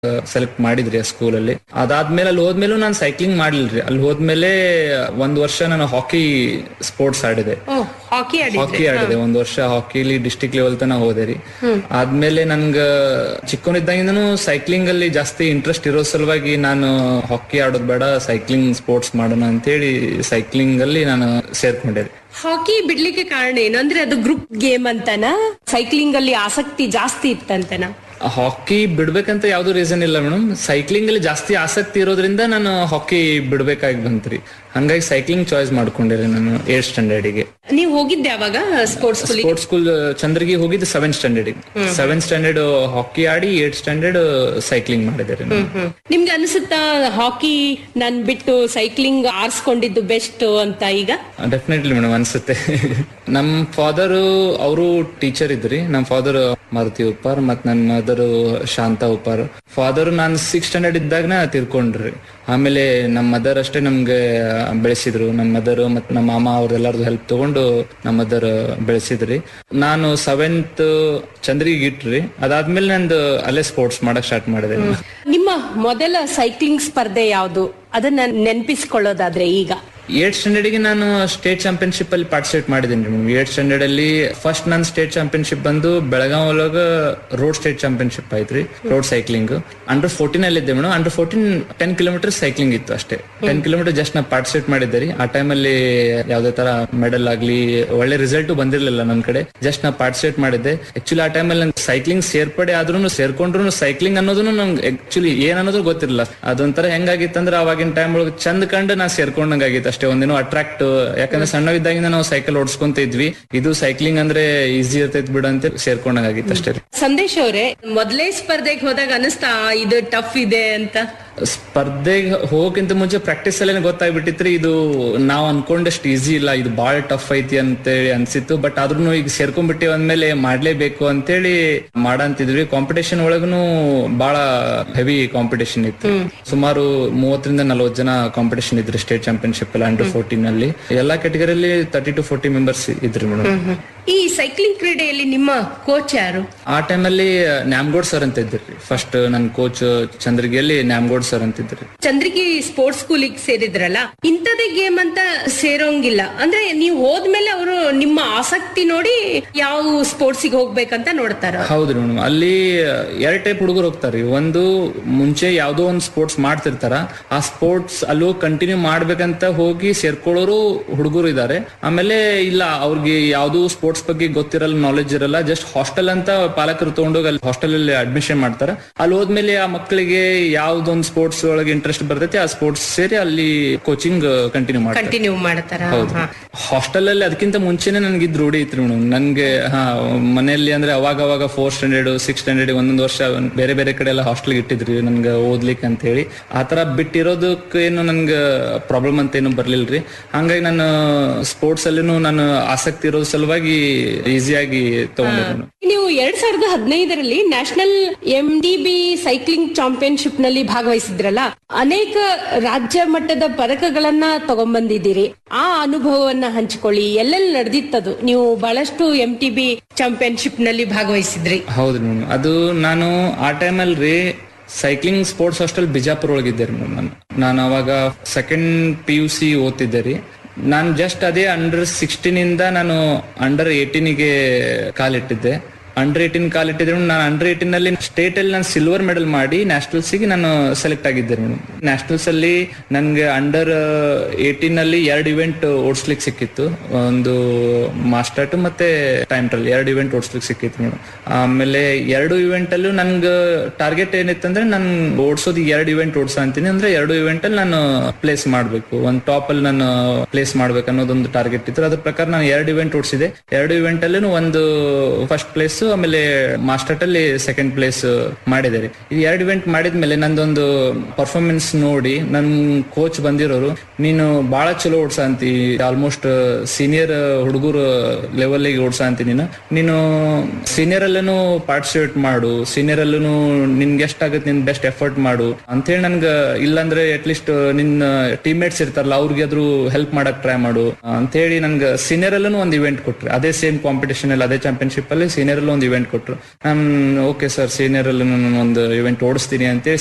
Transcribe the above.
Select ಮಾಡಿದ್ರಿ ಆ ಸ್ಕೂಲಲ್ಲಿ ಅದಾದ್ಮೇಲೆ ಅಲ್ಲಿ ಹೋದ್ಮೇಲೂ ನಾನು ಸೈಕ್ಲಿಂಗ್ ಮಾಡ್ಲಿಲ್ರಿ ಅಲ್ಲಿ ಹೋದ್ಮೇಲೆ ಒಂದ್ ವರ್ಷ ನಾನು ಹಾಕಿ ಸ್ಪೋರ್ಟ್ಸ್ ಆಡಿದೆ ಓ ಹಾಕಿ ಆಡಿದ್ರಿ ಹಾಕಿ ಆಡಿದೆ ಒಂದ್ ವರ್ಷ ಹಾಕಿಲಿ ಡಿಸ್ಟಿಕ್ ಲೆವೆಲ್ ತನ ಹೋದೆ ರೀ ಆದ್ಮೇಲೆ ನನ್ಗ ಚಿಕ್ಕವನಿದ್ದಾಗಿಂದನು ಸೈಕ್ಲಿಂಗ್ ಅಲ್ಲಿ ಜಾಸ್ತಿ ಇಂಟ್ರೆಸ್ಟ್ ಇರೋ ಸಲುವಾಗಿ ನಾನು ಹಾಕಿ ಆಡೋದ್ ಬೇಡ ಸೈಕ್ಲಿಂಗ್ ಸ್ಪೋರ್ಟ್ಸ್ ಮಾಡೋಣ ಅಂತೇಳಿ ಸೈಕ್ಲಿಂಗ್ ಅಲ್ಲಿ ನಾನು ಸೇರ್ಕೊಂಡೆ ರೀ ಹಾಕಿ ಬಿಡ್ಲಿಕ್ಕೆ ಕಾರಣ ಏನು ಅಂದ್ರೆ ಅದು ಗ್ರೂಪ್ ಗೇಮ್ ಅಂತನ ಸೈಕ್ಲಿಂಗ್ ಅಲ್ಲಿ ಆಸಕ್ತಿ ಜಾಸ್ತಿ ಇತ್ತಂತನ ಹಾಕಿ ಬಿಡ್ಬೇಕಂತ ಯಾವ್ದು ರೀಸನ್ ಇಲ್ಲ ಮೇಡಮ್ ಸೈಕ್ಲಿಂಗ್ ಅಲ್ಲಿ ಜಾಸ್ತಿ ಆಸಕ್ತಿ ಇರೋದ್ರಿಂದ ನಾನು ಹಾಕಿ ಬಿಡ್ಬೇಕಾಗಿ ಬಂತ್ರಿ ಹಂಗಾಗಿ ಸೈಕ್ಲಿಂಗ್ ಚಾಯ್ಸ್ ಮಾಡ್ಕೊಂಡಿರಿ ನಾನು ಏಟ್ ಸ್ಟ್ಯಾಂಡರ್ಡಿಗೆ ನೀವು ಹೋಗಿದ್ದೆ ಅವಾಗ ಸ್ಪೋರ್ಟ್ಸ್ ಸ್ಕೂಲಿಗೆ ಸ್ಪೋರ್ಟ್ಸ್ ಸ್ಕೂಲ್ ಚಂದ್ರಗಿ ಹೋಗಿದ್ದು seventh standard seventh standard hockey ಆಡಿ ಏಟ್ ಸ್ಟ್ಯಾಂಡರ್ಡ್ ಸೈಕ್ಲಿಂಗ್ ಮಾಡಿದೆ ರೀ ನಾನು. ನಿಮ್ಗೆ ಅನ್ಸುತ್ತಾ ಹಾಕಿ ನಾನ್ ಬಿಟ್ಟು ಸೈಕ್ಲಿಂಗ್ ಆರಿಸ್ಕೊಂಡಿದ್ದು ಬೆಸ್ಟ್ ಅಂತ ಈಗ ಡೆಫಿನೆಟ್ಲಿ ಮೇಡಮ್ ಅನ್ಸುತ್ತೆ ನಮ್ ಫಾದರ್ ಅವರು ಟೀಚರ್ ಇದ್ರಿ ನಮ್ ಫಾದರ್ ಮಾರುತಿ ಉಪ್ಪಾರ್ ಮತ್ ನನ್ನ ಮದರ್ ಶಾಂತ ಉಪ್ಪಾರ್ ಫಾದರ್ ನಾನು ಸಿಕ್ಸ್ ಸ್ಟ್ಯಾಂಡರ್ಡ್ ಇದ್ದಾಗನ ತಿರ್ಕೊಂಡ್ರಿ ಆಮೇಲೆ ನಮ್ಮ ಮದರ್ ಅಷ್ಟೇ ನಮ್ಗೆ ಬೆಳೆಸಿದ್ರು ನಮ್ಮ ಮದರ್ ಮತ್ ನಮ್ಮ ಮಾಮ ಅವ್ರೆಲ್ಲಾರ್ದು ಹೆಲ್ಪ್ ತಗೊಂಡು ನಮ್ಮ ಮದರ್ ಬೆಳೆಸಿದ್ರಿ ನಾನು ಸೆವೆಂತ್ ಚಂದ್ರಿಗೆ ಇಟ್ರಿ ಅದಾದ್ಮೇಲೆ ನಂದು ಅಲ್ಲೇ ಸ್ಪೋರ್ಟ್ಸ್ ಮಾಡಕ್ ಸ್ಟಾರ್ಟ್ ಮಾಡಿದೆ ನಿಮ್ಮ ಮೊದಲ ಸೈಕ್ಲಿಂಗ್ ಸ್ಪರ್ಧೆ ಯಾವುದು ಅದನ್ನ ನೆನಪಿಸ್ಕೊಳ್ಳೋದಾದ್ರೆ ಈಗ ಏಟ್ ಸ್ಟ್ಯಾಂಡರ್ಡ್ಗೆ ನಾನು ಸ್ಟೇಟ್ ಚಾಂಪಿಯನ್ಶಿಪ್ ಅಲ್ಲಿ ಪಾರ್ಟಿಸಿಪೇಟ್ ಮಾಡಿದ್ದೀನಿ ಮೇಡಮ್ ಏಟ್ ಸ್ಟ್ಯಾಂಡರ್ಡ್ ಅಲ್ಲಿ ಫಸ್ಟ್ ನನ್ನ ಸ್ಟೇಟ್ ಚಾಂಪಿಯನ್ಶಿಪ್ ಬಂದು ಬೆಳಗಾವ್ ಒಳಗ ರೋಡ್ ಸ್ಟೇಟ್ ಚಾಂಪಿಯನ್ಶಿಪ್ ಆಯ್ತ್ರಿ ರೋಡ್ ಸೈಕ್ಲಿಂಗ್ ಅಂಡರ್ ಫೋರ್ಟೀನ್ ಅಲ್ಲಿ ಇದ್ದೆ madam under fourteen ten kilometre cycling ಇತ್ತು ಅಷ್ಟೇ ಟೆನ್ ಕಿಲೋಮೀಟರ್ ಜಸ್ಟ್ ನಾ ಪಾರ್ಟಿಸಿಪೇಟ್ ಮಾಡಿದ್ದೆ ರೀ ಆ ಟೈಮಲ್ಲಿ ಯಾವ್ದೇ ತರ ಮೆಡಲ್ ಆಗ್ಲಿ ಒಳ್ಳೆ ರಿಸಲ್ಟ್ ಬಂದಿರ್ಲಿಲ್ಲ ನನ್ನ ಕಡೆ ಜಸ್ಟ್ ನಾ ಪಾರ್ಟಿಸಿಪೇಟ್ ಮಾಡಿದ್ದೆ ಆಕ್ಚುಲಿ ಆ ಟೈಮಲ್ಲಿ ನಂಗೆ ಸೈಕ್ಲಿಂಗ್ ಸೇರ್ಪಡೆ ಆದ್ರೂ ಸೇರ್ಕೊಂಡ್ರು ಸೈಕ್ಲಿಂಗ್ ಅನ್ನೋದನ್ನು ನಂಗೆ ಆಕ್ಚುಲಿ ಏನ್ ಅನ್ನೋದು ಗೊತ್ತಿರಲಿಲ್ಲ ಅದೊಂಥರ ಹೆಂಗಾಗಿತ್ತಂದ್ರೆ ಅವಾಗಿನ ಟೈಮ್ ಒಳಗೆ ಚಂದ ಕಂಡು ನಾ ಸೇರ್ಕೊಂಡಂಗಾಗಿತ್ತು ಅಷ್ಟೇ ಒಂದಿನ ಅಟ್ರಾಕ್ಟ್ ಯಾಕಂದ್ರೆ ಸಣ್ಣವಿದ್ದಾಗಿಂದ ನಾವು ಸೈಕಲ್ ಓಡಿಸ್ಕೊಂತ ಇದ್ವಿ ಇದು ಸೈಕ್ಲಿಂಗ್ ಅಂದ್ರೆ ಈಸಿ ಇರ್ತೈತ್ ಬಿಡು ಅಂತ ಸೇರ್ಕೊಂಡಂಗಾಗಿತ್ತು ಅಷ್ಟೇ ರೀ ಸಂದೇಶ್ ಅವರೇ ಮೊದಲೇ ಸ್ಪರ್ಧೆಗೆ ಹೋದಾಗ ಅನಿಸ್ತಾ ಇದು ಟಫ್ ಇದೆ ಅಂತ ಸ್ಪರ್ಧೆಗೆ ಹೋಗಕ್ಕಿಂತ ಮುಂಚೆ ಪ್ರಾಕ್ಟೀಸ್ ಅಲ್ಲೇ ಗೊತ್ತಾಗ್ಬಿಟ್ಟಿತ್ರಿ ಇದು ನಾವ್ ಅನ್ಕೊಂಡಷ್ಟು ಈಸಿ ಇಲ್ಲ ಇದು ಬಾಳ ಟಫ್ ಐತಿ ಅಂತೇಳಿ ಅನ್ಸಿತ್ತು ಬಟ್ ಆದ್ರೂ ಈಗ ಸೇರ್ಕೊಂಡ್ಬಿಟ್ಟಿವಿ ಅಂದ್ಮೇಲೆ ಮಾಡ್ಲೇಬೇಕು ಅಂತೇಳಿ ಮಾಡಂತಿದ್ವಿ ಕಾಂಪಿಟೇಷನ್ ಒಳಗೂ ಬಾಳ ಹೆವಿ ಕಾಂಪಿಟೇಷನ್ ಇತ್ತು ಸುಮಾರು ಮೂವತ್ತರಿಂದ ನಲವತ್ತು ಜನ ಕಾಂಪಿಟೇಷನ್ ಇದ್ರಿ ಸ್ಟೇಟ್ ಚಾಂಪಿಯನ್ಶಿಪ್ ಅಲ್ಲಿ ಅಂಡರ್ ಫೋರ್ಟೀನ್ ಅಲ್ಲಿ ಎಲ್ಲಾ ಕೆಟಗರಿಯಲ್ಲಿ ತರ್ಟಿ ಟು ಫೋರ್ಟಿ ಮೆಂಬರ್ಸ್ ಇದ್ರಿ ಮೇಡಮ್ ಈ ಸೈಕ್ಲಿಂಗ್ ಕ್ರೀಡೆಯಲ್ಲಿ ನಿಮ್ಮ ಕೋಚ್ ಯಾರು ಆ ಟೈಮಲ್ಲಿ ನ್ಯಾಮ್ಗೋಡ್ ಸರ್ ಅಂತ ಇದ್ರಿ ಫಸ್ಟ್ ನನ್ನ ಕೋಚ್ ಚಂದ್ರಗಿಯಲ್ಲಿ ನ್ಯಾಮ್ಗೋಡ್ ಸರ್ ಅಂತ ಇದ್ರಿ ಚಂದ್ರಿಗಿ ಸ್ಪೋರ್ಟ್ಸ್ ಸ್ಕೂಲಿಗೆ ಸೇರಿದ್ರಲ್ಲ ಇಂಥದೇ ಗೇಮ್ ಅಂತ ಸೇರೋಂಗಿಲ್ಲ ಅಂದ್ರೆ ನೀವು ಹೋದ್ಮೇಲೆ ಅವರು ನಿಮ್ಮ ಆಸಕ್ತಿ ನೋಡಿ ಯಾವ ಸ್ಪೋರ್ಟ್ಸಿಗೆ ಹೋಗ್ಬೇಕಂತ ನೋಡ್ತಾರ ಹೌದ್ರಿ ಮೇಡಮ್ ಅಲ್ಲಿ ಎರಡ್ ಟೈಪ್ ಹುಡುಗರು ಹೋಗ್ತಾರ್ರಿ ಒಂದು ಮುಂಚೆ ಯಾವ್ದೋ ಒಂದು ಸ್ಪೋರ್ಟ್ಸ್ ಮಾಡ್ತಿರ್ತಾರ ಆ ಸ್ಪೋರ್ಟ್ಸ್ ಅಲ್ಲೂ ಕಂಟಿನ್ಯೂ ಮಾಡ್ಬೇಕಂತ ಹೋಗಿ ಸೇರ್ಕೊಳ್ಳೋರು ಹುಡುಗರು ಇದಾರೆ ಆಮೇಲೆ ಇಲ್ಲ ಅವ್ರಿಗೆ ಯಾವ್ದು ಸ್ಪೋರ್ಟ್ಸ್ ಬಗ್ಗೆ ಗೊತ್ತಿರಲ್ಲ ನಾಲೆಜ್ ಇರಲ್ಲ ಜಸ್ಟ್ ಹಾಸ್ಟೆಲ್ ಅಂತ ಪಾಲಕರು ತಗೊಂಡೋಗಿ ಅಲ್ಲಿ ಹಾಸ್ಟೆಲ್ ಅಲ್ಲಿ ಅಡ್ಮಿಷನ್ ಮಾಡ್ತಾರ ಅಲ್ಲಿ ಹೋದ್ಮೇಲೆ ಆ ಮಕ್ಕಳಿಗೆ ಯಾವ್ದೊಂದು ಸ್ಪೋರ್ಟ್ಸ್ ಒಳಗೆ ಇಂಟ್ರೆಸ್ಟ್ ಬರ್ತೈತಿ ಆ ಸ್ಪೋರ್ಟ್ಸ್ ಸೇರಿ ಅಲ್ಲಿ ಕೋಚಿಂಗ್ ಕಂಟಿನ್ಯೂ ಮಾಡ್ತಾರೆ ಕಂಟಿನ್ಯೂ ಮಾಡ್ತಾರ ಹಾ. ಹಾಸ್ಟೆಲ್ ಅಲ್ಲಿ ಅದಕ್ಕಿಂತ ಮುಂಚೆನೆ ನನ್ಗೆ ಇದ್ ರೂಢಿ ಇತ್ತು ಮೇಡಮ್ ನನ್ಗೆ ಹಾ ಮನೆಯಲ್ಲಿ ಅಂದ್ರೆ ಅವಾಗ ಅವಾಗ ಫೋರ್ ಸ್ಟ್ಯಾಂಡರ್ಡ್ ಸಿಕ್ಸ್ ಸ್ಟ್ಯಾಂಡರ್ಡ್ ಒಂದೊಂದು ವರ್ಷ ಬೇರೆ ಬೇರೆ ಕಡೆ ಎಲ್ಲ ಹಾಸ್ಟೆಲ್ ಇಟ್ಟಿದ್ರಿ ನನ್ಗೆ ಓದ್ಲಿಕ್ಕೆ ಅಂತ ಹೇಳಿ ಆತರ ಬಿಟ್ಟಿರೋದಕ್ಕೆ ಏನು ನನ್ಗೆ ಪ್ರಾಬ್ಲಮ್ ಅಂತ ಏನು ಬರ್ಲಿಲ್ರಿ ಹಂಗಾಗಿ ನಾನು ಸ್ಪೋರ್ಟ್ಸ್ ಅಲ್ಲಿನೂ ನಾನು ಆಸಕ್ತಿ ಇರೋ ಸಲುವಾಗಿ ಈಸಿಯಾಗಿ ತಗೊಂಡೆ ನಾನು ನೀವು ಎರಡ್ ಸಾವಿರದ ಹದಿನೈದರಲ್ಲಿ national M D B cycling championship ನಲ್ಲಿ ಭಾಗವಹಿಸಿದ್ರಲ್ಲ ಅನೇಕ ರಾಜ್ಯ ಮಟ್ಟದ ಪದಕಗಳನ್ನ ತಗೊಂಡ್ಬಂದಿದ್ದೀರಿ ಆ ಅನುಭವವನ್ನ ಹಂಚಿಕೊಳ್ಳಿ ಎಲ್ಲೆಲ್ಲಿ ನಡೆದಿತ್ತದು ನೀವು ಬಹಳಷ್ಟು ಎಂ ಟಿ ಬಿ ಚಾಂಪಿಯನ್ಶಿಪ್ ನಲ್ಲಿ ಭಾಗವಹಿಸಿದ್ರಿ ಹೌದು ಮೇಡಮ್ ಅದು ನಾನು ಆ ಟೈಮಲ್ಲಿ ರೀ ಸೈಕ್ಲಿಂಗ್ ಸ್ಪೋರ್ಟ್ಸ್ ಹಾಸ್ಟೆಲ್ ಬಿಜಾಪುರ ಒಳಗಿದ್ದೆ ರೀ ಮೇಡಮ್ ನಾನು ನಾನು ಅವಾಗ ಸೆಕೆಂಡ್ ಪಿ ಯು ಸಿ ಓದ್ತಿದ್ದೆ ರೀ ನಾನು ಜಸ್ಟ್ ಅದೇ ಅಂಡರ್ ಸಿಕ್ಸ್ಟೀನ್ ಇಂದ ನಾನು ಅಂಡರ್ ಏಟೀನಿಗೆ ಕಾಲಿಟ್ಟಿದ್ದೆ ಅಂಡರ್ ಏಟೀನ್ ಕಾಲಿಟ್ಟಿದ್ರೆ ನಾನು ಅಂಡರ್ ಏಟೀನ್ ಅಲ್ಲಿ ಸ್ಟೇಟ್ ಅಲ್ಲಿ ನಾನು ಸಿಲ್ವರ್ ಮೆಡಲ್ ಮಾಡಿ ನ್ಯಾಷನಲ್ಸ್ ಗೆ ನಾನು ಸೆಲೆಕ್ಟ್ ಆಗಿದ್ದೆ ಮೇಡಮ್ ನ್ಯಾಷನಲ್ಸ್ ಅಲ್ಲಿ ನನ್ಗೆ ಅಂಡರ್ ಏಟೀನ್ ಅಲ್ಲಿ ಎರಡು ಇವೆಂಟ್ ಓಡಿಸ್ಲಿಕ್ಕೆ ಸಿಕ್ಕಿತ್ತು ಒಂದು ಮಾಸ್ಟರ್ಟ್ ಮತ್ತೆ ಟೈಮ್ ಟ್ರಲ್ ಎರಡು ಇವೆಂಟ್ ಓಡಿಸ್ಲಿಕ್ಕೆ ಸಿಕ್ಕಿತ್ತು ಮೇಡಮ್ ಆಮೇಲೆ ಎರಡು ಇವೆಂಟ್ ಅಲ್ಲೂ ನನ್ಗೆ ಟಾರ್ಗೆಟ್ ಏನಿತ್ತಂದ್ರೆ ನಾನು ಓಡಿಸೋದು ಎರಡು ಇವೆಂಟ್ ಓಡಿಸ ಅಂತೀನಿ ಅಂದ್ರೆ ಎರಡು ಇವೆಂಟ್ ಅಲ್ಲಿ ನಾನು ಪ್ಲೇಸ್ ಮಾಡಬೇಕು ಒಂದು ಟಾಪ್ ಅಲ್ಲಿ ನಾನು ಪ್ಲೇಸ್ ಮಾಡ್ಬೇಕು ಅನ್ನೋದೊಂದು ಟಾರ್ಗೆಟ್ ಇತ್ತು ಅದ್ರ ಪ್ರಕಾರ ನಾನು ಎರಡು ಇವೆಂಟ್ ಓಡಿಸಿದೆ ಎರಡು ಇವೆಂಟ್ ಅಲ್ಲೂ ಒಂದು ಫಸ್ಟ್ ಪ್ಲೇಸ್ ಆಮೇಲೆ ಮಾಸ್ಟರ್ಟ್ ಅಲ್ಲಿ ಸೆಕೆಂಡ್ ಪ್ಲೇಸ್ ಮಾಡಿದೆ ರೀ ಇದು ಎರಡು ಇವೆಂಟ್ ಮಾಡಿದ್ಮೇಲೆ ನಂದೊಂದು ಪರ್ಫಾರ್ಮೆನ್ಸ್ ನೋಡಿ ನನ್ ಕೋಚ್ ಬಂದಿರೋರು ನೀನು ಬಹಳ ಚಲೋ ಓಡ್ಸಂತಿ ಆಲ್ಮೋಸ್ಟ್ ಸೀನಿಯರ್ ಹುಡುಗರು ಲೆವೆಲ್ ಓಡ್ಸಂತಿ ನೀನು ನೀನು ಸೀನಿಯರ್ ಅಲ್ಲೂ ಪಾರ್ಟಿಸಿಪೇಟ್ ಮಾಡು ಸೀನಿಯರ್ ಅಲ್ಲೂ ನಿನ್ಗೆ ಎಷ್ಟಾಗತ್ತೆ ನಿನ್ ಬೆಸ್ಟ್ ಎಫರ್ಟ್ ಮಾಡು ಅಂತೇಳಿ ನನ್ಗ ಇಲ್ಲಾಂದ್ರೆ ಅಟ್ಲೀಸ್ಟ್ ನಿನ್ನ ಟೀಮ್ಮೇಟ್ಸ್ ಇರ್ತಾರಲ್ಲ ಅವ್ರಿಗೆ ಆದ್ರೂ ಹೆಲ್ಪ್ ಮಾಡಕ್ ಟ್ರೈ ಮಾಡು ಅಂತೇಳಿ ನನ್ಗೆ ಸೀನಿಯರ್ ಅಲ್ಲೂ ಒಂದು ಇವೆಂಟ್ ಕೊಟ್ರು ಅದೇ ಸೇಮ್ ಕಾಂಪಿಟೇಷನ್ ಅಲ್ಲಿ ಅದೇ ಚಾಂಪಿಯನ್ಶಿಪ್ ಅಲ್ಲಿ ಸೀನಿಯರ್ ಅಲ್ಲಿ ಒಂದು ಇವೆಂಟ್ ಕೊಟ್ರು ನಾನು ಓಕೆ ಸರ್ ಸೀನಿಯರ್ ಅಲ್ಲಿ ನಾನು ಒಂದು ಇವೆಂಟ್ ಓಡಿಸ್ತೀನಿ ಅಂತೇಳಿ